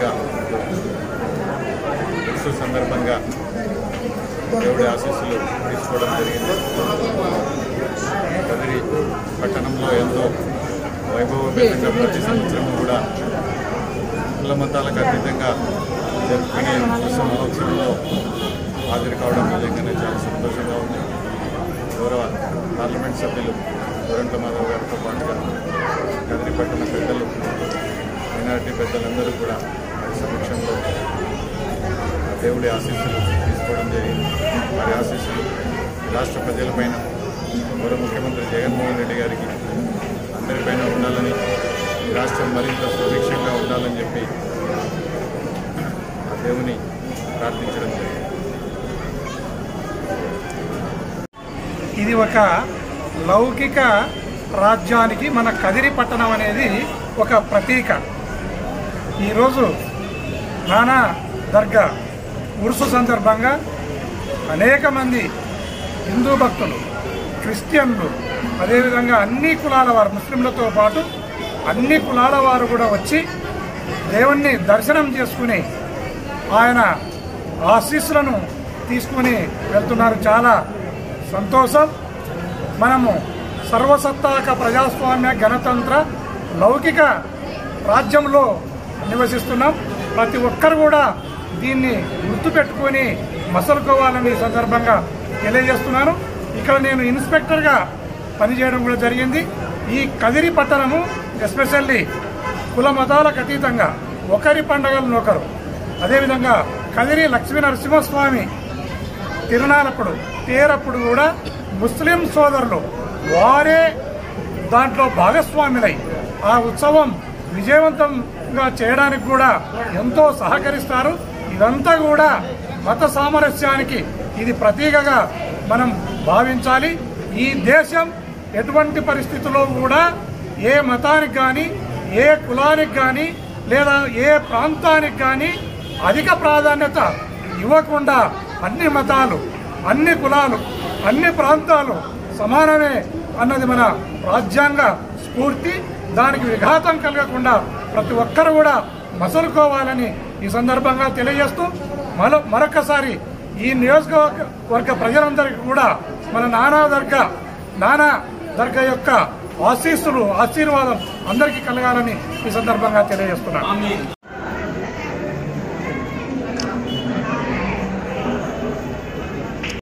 దర్గా ఉత్సవ సందర్భంగా దేవుడి ఆశీస్సులు తీసుకోవడం జరిగింది కదిరి పట్టణంలో ఎంతో వైభవపేతంగా ప్రతి సంవత్సరం కూడా కుల మతాలకు అతీతంగా జరుపుకునే ఉత్సవ మహోత్సవంలో హాజరు కావడం నిజంగానే చాలా సంతోషంగా ఉంది గౌరవ పార్లమెంట్ సభ్యులు గోరంట్ల మాధవ్ గారితో పాటుగా కదిరి పట్టణ పెద్దలు మైనారిటీ పెద్దలందరూ కూడా వారి సమక్షంలో ఆ దేవుడి ఆశీస్సులు తీసుకోవడం జరిగింది వారి ఆశీస్సులు ఈ రాష్ట్ర ప్రజలపైన గౌరవ ముఖ్యమంత్రి జగన్మోహన్ రెడ్డి గారికి అందరిపైన ఉండాలని ఈ రాష్ట్రం మరింత సుభిక్షంగా ఉండాలని చెప్పి ఆ దేవుని ప్రార్థించడం జరిగింది ఇది ఒక లౌకిక రాజ్యానికి మన కదిరి పట్టణం అనేది ఒక ప్రతీక ఈరోజు నానా దర్గా ఉరుసు సందర్భంగా అనేక మంది హిందూ భక్తులు క్రిస్టియన్లు అదేవిధంగా అన్ని కులాల వారు ముస్లింలతో పాటు అన్ని కులాల వారు కూడా వచ్చి దేవుణ్ణి దర్శనం చేసుకుని ఆయన ఆశీస్సులను తీసుకుని వెళ్తున్నారు చాలా సంతోషం మనము సర్వసత్తాక ప్రజాస్వామ్య గణతంత్ర లౌకిక రాజ్యంలో నివసిస్తున్నాం ప్రతి ఒక్కరు కూడా దీన్ని గుర్తుపెట్టుకొని మసలుకోవాలని ఈ సందర్భంగా తెలియజేస్తున్నాను ఇక్కడ నేను ఇన్స్పెక్టర్గా పనిచేయడం కూడా జరిగింది ఈ కదిరి పట్టణము ఎస్పెషల్లీ కుల మతాలకు అతీతంగా ఒకరి పండగలను ఒకరు అదేవిధంగా కదిరి లక్ష్మీ నరసింహస్వామి తిరునాళ్ళప్పుడు తేరప్పుడు కూడా ముస్లిం సోదరులు వారే దాంట్లో భాగస్వాములై ఆ ఉత్సవం విజయవంతంగా చేయడానికి కూడా ఎంతో సహకరిస్తారు ఇదంతా కూడా మత సామరస్యానికి ఇది ప్రతీకగా మనం భావించాలి ఈ దేశం ఎటువంటి పరిస్థితుల్లో కూడా ఏ మతానికి కానీ ఏ కులానికి కానీ లేదా ఏ ప్రాంతానికి కానీ అధిక ప్రాధాన్యత ఇవ్వకుండా అన్ని మతాలు అన్ని కులాలు అన్ని ప్రాంతాలు సమానమే అన్నది మన రాజ్యాంగ స్ఫూర్తి దానికి విఘాతం కలగకుండా ప్రతి ఒక్కరు కూడా మసలుకోవాలని ఈ సందర్భంగా తెలియజేస్తూ మరో మరొకసారి ఈ నియోజకవర్గ ప్రజలందరికీ కూడా మన నానా దర్గా నానా దర్గా యొక్క ఆశీస్సులు ఆశీర్వాదం అందరికీ కలగాలని ఈ సందర్భంగా తెలియజేస్తున్నాను